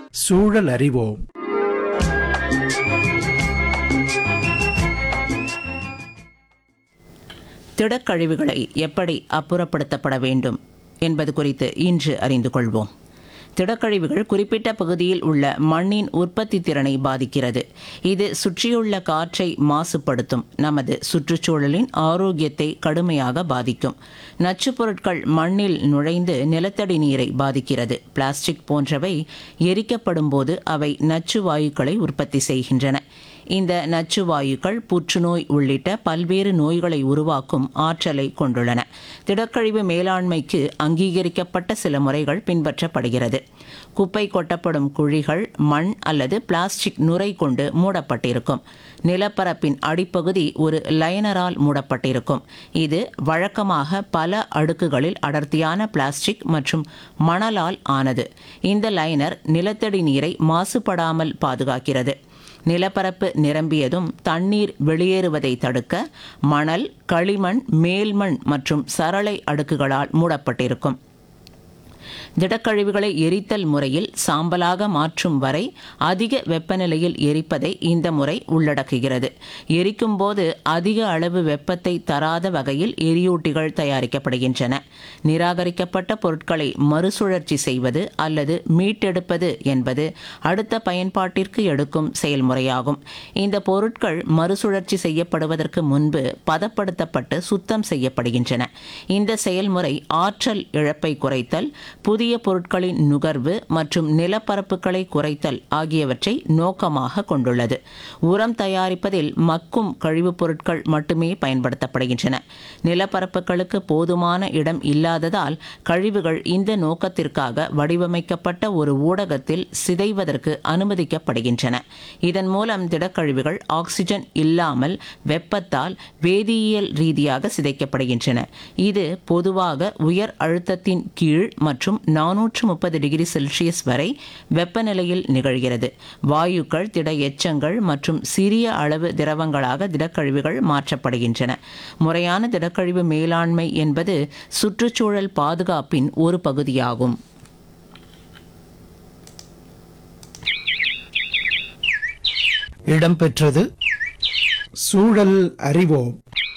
சூழல் அறிவோம் திடக்கழிவுகளை எப்படி அப்புறப்படுத்தப்பட வேண்டும் என்பது குறித்து இன்று அறிந்து கொள்வோம் திடக்கழிவுகள் குறிப்பிட்ட பகுதியில் உள்ள மண்ணின் உற்பத்தி திறனை பாதிக்கிறது இது சுற்றியுள்ள காற்றை மாசுபடுத்தும் நமது சுற்றுச்சூழலின் ஆரோக்கியத்தை கடுமையாக பாதிக்கும் நச்சுப் பொருட்கள் மண்ணில் நுழைந்து நிலத்தடி நீரை பாதிக்கிறது பிளாஸ்டிக் போன்றவை எரிக்கப்படும் போது அவை நச்சு வாயுக்களை உற்பத்தி செய்கின்றன இந்த நச்சு வாயுக்கள் புற்றுநோய் உள்ளிட்ட பல்வேறு நோய்களை உருவாக்கும் ஆற்றலை கொண்டுள்ளன திடக்கழிவு மேலாண்மைக்கு அங்கீகரிக்கப்பட்ட சில முறைகள் பின்பற்றப்படுகிறது குப்பை கொட்டப்படும் குழிகள் மண் அல்லது பிளாஸ்டிக் நுரை கொண்டு மூடப்பட்டிருக்கும் நிலப்பரப்பின் அடிப்பகுதி ஒரு லைனரால் மூடப்பட்டிருக்கும் இது வழக்கமாக பல அடுக்குகளில் அடர்த்தியான பிளாஸ்டிக் மற்றும் மணலால் ஆனது இந்த லைனர் நிலத்தடி நீரை மாசுபடாமல் பாதுகாக்கிறது நிலப்பரப்பு நிரம்பியதும் தண்ணீர் வெளியேறுவதை தடுக்க மணல் களிமண் மேல்மண் மற்றும் சரளை அடுக்குகளால் மூடப்பட்டிருக்கும் திடக்கழிவுகளை எரித்தல் முறையில் சாம்பலாக மாற்றும் வரை அதிக வெப்பநிலையில் எரிப்பதை இந்த முறை உள்ளடக்குகிறது எரிக்கும் போது அதிக அளவு வெப்பத்தை தராத வகையில் எரியூட்டிகள் தயாரிக்கப்படுகின்றன நிராகரிக்கப்பட்ட பொருட்களை மறுசுழற்சி செய்வது அல்லது மீட்டெடுப்பது என்பது அடுத்த பயன்பாட்டிற்கு எடுக்கும் செயல்முறையாகும் இந்த பொருட்கள் மறுசுழற்சி செய்யப்படுவதற்கு முன்பு பதப்படுத்தப்பட்டு சுத்தம் செய்யப்படுகின்றன இந்த செயல்முறை ஆற்றல் இழப்பை குறைத்தல் புதிய பொருட்களின் நுகர்வு மற்றும் நிலப்பரப்புகளை குறைத்தல் ஆகியவற்றை நோக்கமாக கொண்டுள்ளது உரம் தயாரிப்பதில் மக்கும் கழிவுப் பொருட்கள் மட்டுமே பயன்படுத்தப்படுகின்றன நிலப்பரப்புகளுக்கு போதுமான இடம் இல்லாததால் கழிவுகள் இந்த நோக்கத்திற்காக வடிவமைக்கப்பட்ட ஒரு ஊடகத்தில் சிதைவதற்கு அனுமதிக்கப்படுகின்றன இதன் மூலம் திடக்கழிவுகள் ஆக்சிஜன் இல்லாமல் வெப்பத்தால் வேதியியல் ரீதியாக சிதைக்கப்படுகின்றன இது பொதுவாக உயர் அழுத்தத்தின் கீழ் மற்றும் நானூற்று முப்பது டிகிரி செல்சியஸ் வரை வெப்பநிலையில் நிகழ்கிறது வாயுக்கள் திட எச்சங்கள் மற்றும் சிறிய அளவு திரவங்களாக திடக்கழிவுகள் மாற்றப்படுகின்றன முறையான திடக்கழிவு மேலாண்மை என்பது சுற்றுச்சூழல் பாதுகாப்பின் ஒரு பகுதியாகும் இடம்பெற்றது சூழல் அறிவோம்